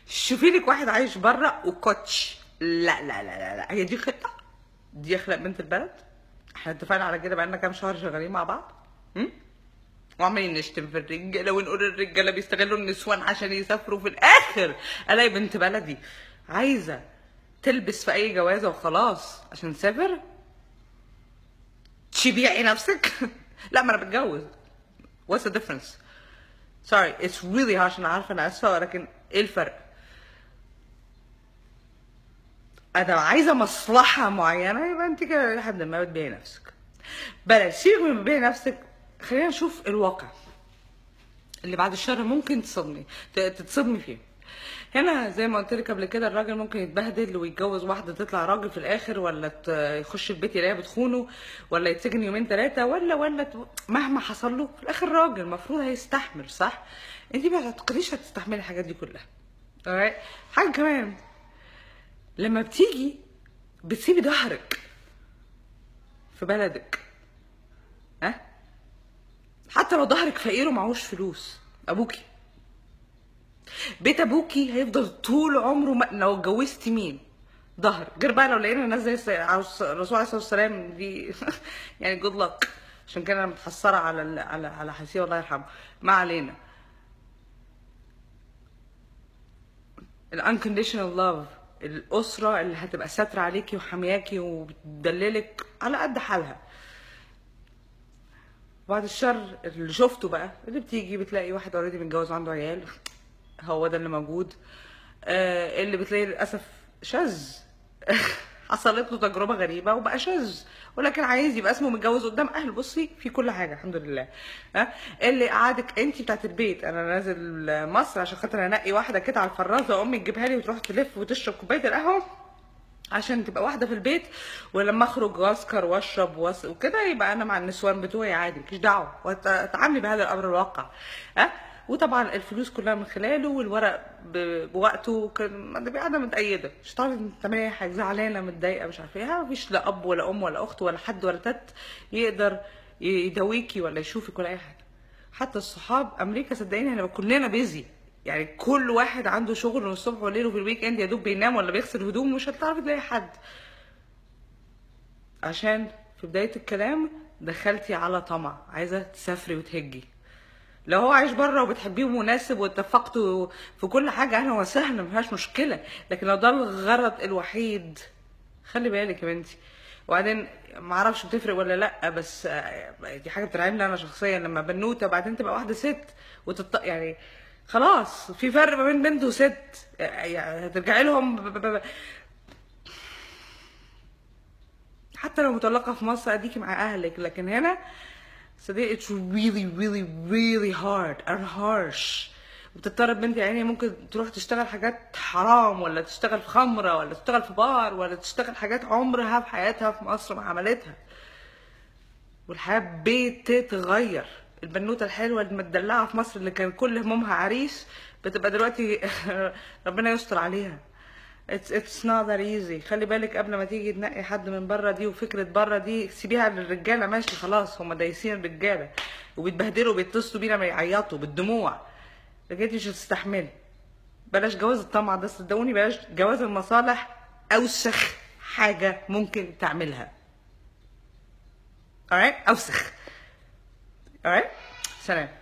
شوفي لك واحد عايش بره وكوتش لا لا لا لا لا هي دي خطه دي اخلاق بنت البلد احنا اتفقنا على كده بقالنا كام شهر شغالين مع بعض م? وعمالين نشتم في الرجاله ونقول الرجاله بيستغلوا النسوان عشان يسافروا في الاخر الاقي بنت بلدي عايزه تلبس في اي جوازه وخلاص عشان تسافر تبيعي نفسك لا ما انا بتجوز what's the difference sorry it's really harsh انا عارفه انا اسفه ولكن ايه الفرق انا عايزه مصلحه معينه يبقى انت كده لحد ما بتبيعي نفسك بلاش سيبك من بتبيعي نفسك خلينا نشوف الواقع اللي بعد الشر ممكن تصدمي ت- تتصدمي فيه هنا زي ما قلت لك قبل كده الراجل ممكن يتبهدل ويتجوز واحده تطلع راجل في الاخر ولا ت- يخش البيت يلاقيها بتخونه ولا يتسجن يومين ثلاثه ولا ولا ت- مهما حصل له في الاخر راجل المفروض هيستحمل صح انت ما تعتقديش هتستحملي الحاجات دي كلها alright؟ حاجه كمان لما بتيجي بتسيبي ظهرك في بلدك ها حتى لو ظهرك فقير ومعهوش فلوس ابوكي بيت ابوكي هيفضل طول عمره ما... لو اتجوزتي مين ظهر غير بقى لو لقينا ناس زي الس- عاوز- الرسول عليه الصلاه والسلام دي يعني جود لك عشان كده انا متحسره على ال... على على حسيه الله يرحمه ما علينا الانكونديشنال لاف الاسره اللي هتبقى ساتره عليكي وحامياكي وبتدللك على قد حالها بعد الشر اللي شفته بقى اللي بتيجي بتلاقي واحد اوريدي متجوز وعنده عيال هو ده اللي موجود آه اللي بتلاقي للاسف شاذ حصلت له تجربه غريبه وبقى شاذ ولكن عايز يبقى اسمه متجوز قدام اهله بصي في كل حاجه الحمد لله ها اللي قعدك انت بتاعت البيت انا نازل مصر عشان خاطر انقي واحده كده على الفرازه امي تجيبها لي وتروح تلف وتشرب كوبايه القهوه عشان تبقى واحده في البيت ولما اخرج واسكر واشرب وأس... وكده يبقى انا مع النسوان بتوعي عادي مفيش دعوه وتعاملي بهذا الامر الواقع ها وطبعا الفلوس كلها من خلاله والورق ب... بوقته كان انا قاعده متأيده مش هتعرفي تعملي اي حاجه زعلانه متضايقه مش عارفه ايه مفيش لا اب ولا ام ولا اخت ولا حد ولا تت يقدر يداويكي ولا يشوفك ولا اي حاجه حتى الصحاب امريكا صدقيني هنبقى كلنا بيزي يعني كل واحد عنده شغل من الصبح والليل وفي الويك اند يا دوب بينام ولا بيغسل هدوم مش هتعرفي تلاقي حد عشان في بدايه الكلام دخلتي على طمع عايزه تسافري وتهجي لو هو عايش بره وبتحبيه ومناسب واتفقتوا في كل حاجه اهلا وسهلا مفيهاش مشكله لكن لو ده الغرض الوحيد خلي بالك يا بنتي وبعدين ما اعرفش بتفرق ولا لا بس آه، دي حاجه بترعبني انا شخصيا لما بنوته بعدين تبقى واحده ست وتط... يعني خلاص في فرق ما بين بنت وست يعني هترجعي لهم ب... ب... ب... حتى لو مطلقه في مصر اديكي مع اهلك لكن هنا صدقني it's really really really hard and harsh وبتضطر البنت يا عيني ممكن تروح تشتغل حاجات حرام ولا تشتغل في خمره ولا تشتغل في بار ولا تشتغل حاجات عمرها في حياتها في مصر ما عملتها والحياه بتتغير البنوته الحلوه المدلعه في مصر اللي كان كل همومها عريس بتبقى دلوقتي ربنا يستر عليها it's it's not that easy خلي بالك قبل ما تيجي تنقي حد من بره دي وفكره بره دي سيبيها للرجاله ماشي خلاص هم دايسين الرجاله وبيتبهدلوا وبيتصلوا بينا يعيطوا بالدموع لكن انت مش هتستحملي بلاش جواز الطمع ده صدقوني بلاش جواز المصالح اوسخ حاجه ممكن تعملها alright اوسخ alright سلام